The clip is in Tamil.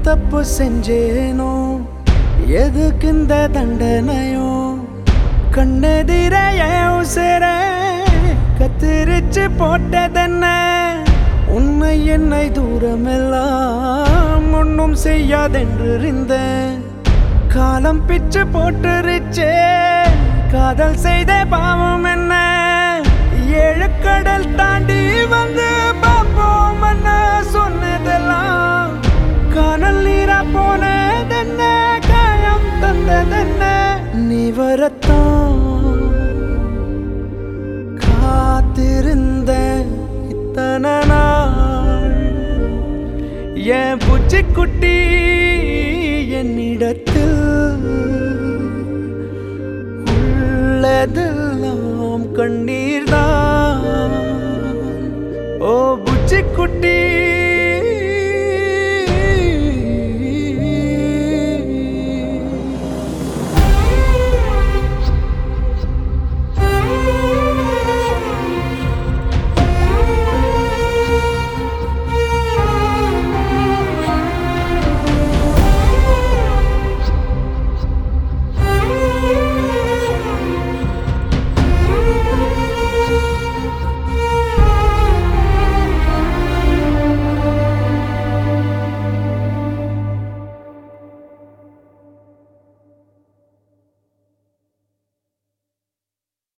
தப்பு செஞ்சேனோ எதுக்கு இந்த தண்டனையோ கண்ணெதிர என் உசிர கத்திரிச்சு போட்டதென்ன உன்னை என்னை தூரமெல்லாம் ஒன்றும் செய்யாதென்று இருந்தேன் காலம் பிச்சு போட்டுருச்சே காதல் செய்த பாவம் என்ன ஏழு கடல் தாண்டி வந்து பார்ப்போம் என்ன சொன்னதெல்லாம் காணல் நீரா போனதென்ன காயம் தந்ததென்ன நீ வரத்தான் காத்திருந்த இத்தனை நாள் என் பூச்சிக்குட்டி என்னிடத்தில் உள்ளதில்